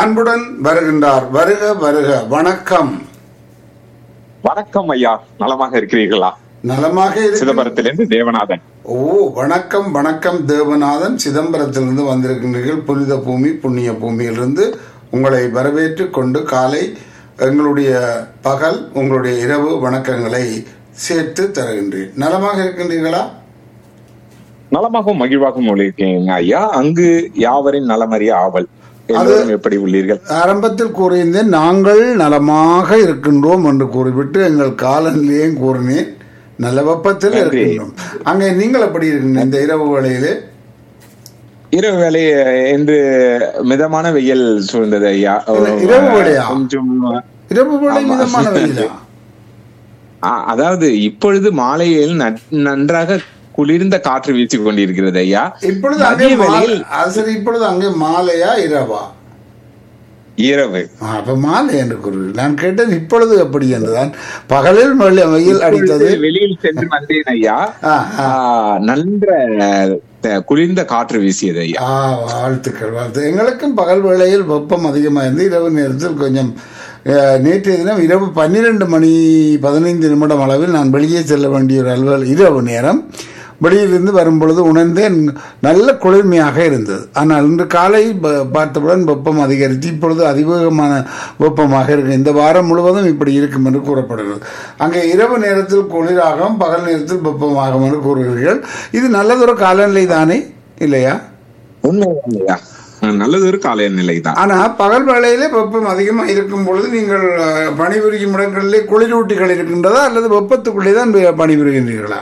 அன்புடன் வருகின்றார் வருக வருக வணக்கம் வணக்கம் ஐயா நலமாக இருக்கிறீர்களா நலமாக இருக்கு சிதம்பரத்திலிருந்து தேவநாதன் ஓ வணக்கம் வணக்கம் தேவநாதன் சிதம்பரத்திலிருந்து வந்திருக்கின்றீர்கள் புனித பூமி புண்ணிய பூமியிலிருந்து உங்களை வரவேற்று கொண்டு காலை எங்களுடைய பகல் உங்களுடைய இரவு வணக்கங்களை சேர்த்து தருகின்றேன் நலமாக இருக்கின்றீர்களா நலமாகவும் மகிழ்வாகவும் உள்ளிருக்கீங்க ஐயா அங்கு யாவரின் நலமறிய ஆவல் எல்லோரும் எப்படி உள்ளீர்கள் ஆரம்பத்தில் கூறியிருந்தேன் நாங்கள் நலமாக இருக்கின்றோம் என்று கூறிவிட்டு எங்கள் காலநிலையும் கூறினேன் நல்ல வெப்பத்தில் நன்றி. இருக்கின்றோம் அங்கே நீங்கள் எப்படி இருக்கீங்க இந்த இரவு வேளையிலே இரவு வேலை என்று மிதமான வெயில் சூழ்ந்தது ஐயா இல்ல, இரவு வேளையா? கொஞ்சம் இரவு வேளை ஆமா. மிதமான வெயிலா ஆ, அதாவது இப்பொழுது மாலையில் நன்- நன்றாக குளிர்ந்த காற்று வீசிக் கொண்டிருக்கிறது ஐயா இப்பொழுது அங்கே மதிய மாலை வேளையில் அது சரி இப்பொழுது அங்கே மாலையா இரவா இரவு ஆ, அப்ப மாலை என்று கூறுகிறேன் நான் கேட்டேன் இப்பொழுது எப்படி என்றுதான் பகலில் வெள்ளி- வெயில் அடித்தது இப்பொழுது வெளியில் சென்று வந்தேன் ஐயா ஆ, ஆ. ஆ, நன்ற அஹ், குளிர்ந்த காற்று வீசியது ஐயா ஆ வாழ்த்துக்கள் வாழ்த்து எங்களுக்கும் பகல் வேளையில் வெப்பம் அதிகமாக இருந்து இரவு நேரத்தில் கொஞ்சம் அஹ், நேற்றைய தினம் இரவு பன்னிரெண்டு மணி பதினைந்து நிமிடம் அளவில் நான் வெளியே செல்ல வேண்டிய ஒரு அலுவல் இரவு நேரம் வெளியிலிருந்து வரும்பொழுது உணர்ந்தேன் நல்ல குளிர்மையாக இருந்தது ஆனால் இன்று காலை ப- பார்த்தவுடன் வெப்பம் அதிகரித்து இப்பொழுது அதிவேகமான வெப்பமாக இருக்கு இந்த வாரம் முழுவதும் இப்படி இருக்கும் என்று கூறப்படுகிறது அங்கே இரவு நேரத்தில் குளிராகவும் பகல் நேரத்தில் வெப்பமாகும் என்று கூறுகிறீர்கள் இது நல்லதொரு காலநிலை தானே இல்லையா உண்மை ஐயா நல்லது ஒரு கால நிலைதான் ஆனா பகல் வேளையிலே வெப்பம் அதிகமாக இருக்கும் பொழுது நீங்கள் அஹ், பணிபுரியும் இடங்களிலே குளிரூட்டிகள் இருக்கின்றதா அல்லது வெப்பத்துக்குள்ளே தான் வே- பணிபுரிகின்றீர்களா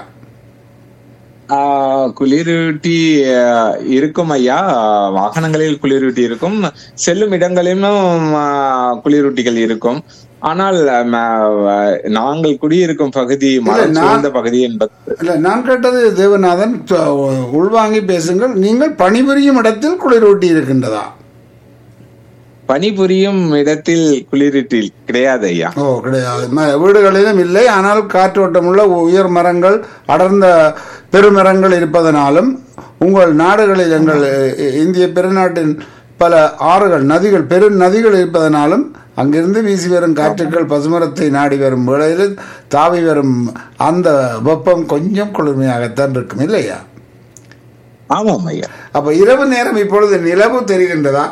ஆஹ் குளிரூட்டி ஆஹ், இருக்கும் ஐயா வாகனங்களில் குளிரூட்டி இருக்கும் செல்லும் இடங்களிலும் ஆஹ், குளிரூட்டிகள் இருக்கும் ஆனால் ஆஹ், நாங்கள் குடியிருக்கும் பகுதி மரம் நான்- சூழ்ந்த பகுதி என்பது இல்ல நான் கேட்டது தேவநாதன் ச- உள்வாங்கி பேசுங்கள் நீங்கள் பணிபுரியும் இடத்தில் குளிரூட்டி இருக்கின்றதா பணிபுரியும் இடத்தில் குளிரூட்டி கிடையாது ஐயா ஓ கிடையாது ம- வீடுகளிலும் இல்லை ஆனால் காற்றோட்டமுள்ள உயர் மரங்கள் அடர்ந்த பெருமரங்கள் இருப்பதனாலும் உங்கள் நாடுகளில் எங்கள் இ- இந்திய பெருநாட்டின் பல ஆறுகள் நதிகள் பெரு நதிகள் இருப்பதனாலும் அங்கிருந்து வீசி வரும் காற்றுக்கள் பசுமரத்தை நாடி வரும் வேளையில் தாவி வரும் அந்த வெப்பம் கொஞ்சம் குளிர்மையாகத்தான் இருக்கும் இல்லையா ஆமாம் ஐயா அப்ப இரவு நேரம் இப்பொழுது நிலவு தெரிகின்றதா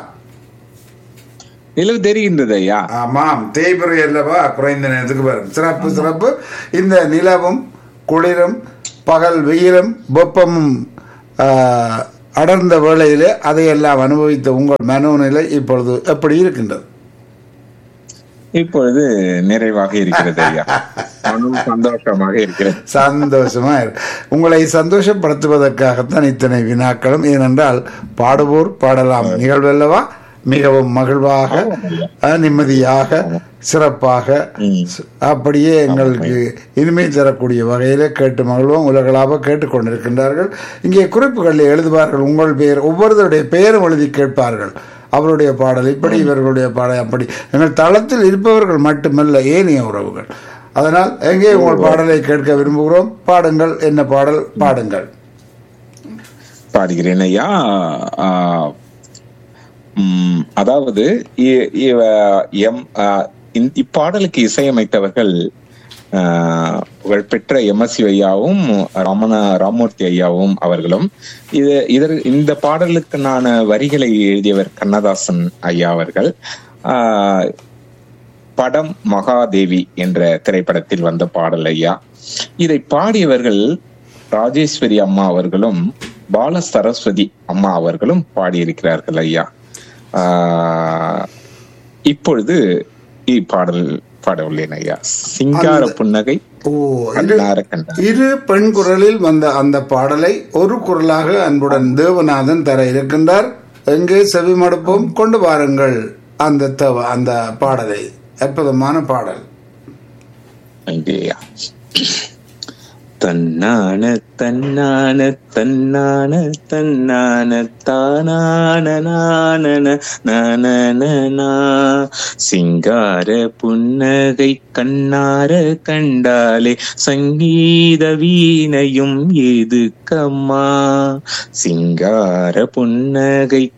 நிலவு தெரிகின்றது ஐயா ஆமாம் தேய்பிறை அல்லவா குறைந்த நேரத்துக்கு வரும் சிறப்பு சிறப்பு இந்த நிலவும் குளிரும் பகல் வெயிலும் வெப்பமும் ஆஹ், அடர்ந்த வேளையிலே அதையெல்லாம் அனுபவித்த உங்கள் மனோநிலை இப்பொழுது எப்படி இருக்கின்றது இப்பொழுது நிறைவாக இருக்கிறது ஐயா மனம் சந்தோஷமாக இருக்கிறது சந்தோஷமா இருக்கு உங்களை சந்தோஷப்படுத்துவதற்காகத்தான் இத்தனை வினாக்களும் ஏனென்றால் பாடுவோர் பாடலாம் நிகழ்வல்லவா மிகவும் மகிழ்வாக அஹ், நிம்மதியாக சிறப்பாக ம். ச- அப்படியே எங்களுக்கு இனிமை தரக்கூடிய வகையில கேட்டு மகிழ்வோம் உலகளாக கேட்டுக்கொண்டிருக்கின்றார்கள் இங்கே குறிப்புகளில் எழுதுவார்கள் உங்கள் பெயர் ஒவ்வொருவருடைய பெயரும் எழுதி கேட்பார்கள் அவருடைய பாடல் இப்படி இவர்களுடைய பாடல் அப்படி எங்கள் தளத்தில் இருப்பவர்கள் மட்டுமல்ல ஏனைய உறவுகள் அதனால் எங்கே உங்கள் பாடலை கேட்க விரும்புகிறோம் பாடுங்கள் என்ன பாடல் பாடுங்கள் பாடுகிறேன் ஐயா ஆஹ், உம், அதாவது இ- இவ- எம் ஆஹ், இந்த- இப்பாடலுக்கு இசையமைத்தவர்கள் ஆஹ், புகழ்பெற்ற எம் எஸ் ஐயாவும் ரமண ராமூர்த்தி ஐயாவும் அவர்களும் இது இதர் இந்த பாடலுக்கான வரிகளை எழுதியவர் கண்ணதாசன் ஐயா அவர்கள் ஆஹ், படம் மகாதேவி என்ற திரைப்படத்தில் வந்த பாடல் ஐயா இதை பாடியவர்கள் ராஜேஸ்வரி அம்மா அவர்களும் பால சரஸ்வதி அம்மா அவர்களும் பாடியிருக்கிறார்கள் ஐயா ஆஹ் இப்பொழுது இப்பாடல் பாட உள்ளேன் ஐயா சிங்கார புன்னகை ஓ இரு கண்ணார கண்டார் இரு பெண் குரலில் வந்த அந்த பாடலை ஒரு குரலாக அன்புடன் தேவநாதன் தர இருக்கின்றார் எங்கே செவி மடுப்போம் கொண்டு வாருங்கள் அந்த தவ அந்த பாடலை அற்புதமான பாடல் நன்றி ஐயா தன்னான தன்னான தன்னான தன்னான தானான நானன நானனா சிங்கார புன்னகை கண்ணார கண்டாலே சங்கீத வீணையும் எதுக்கம்மா சிங்கார புன்னகை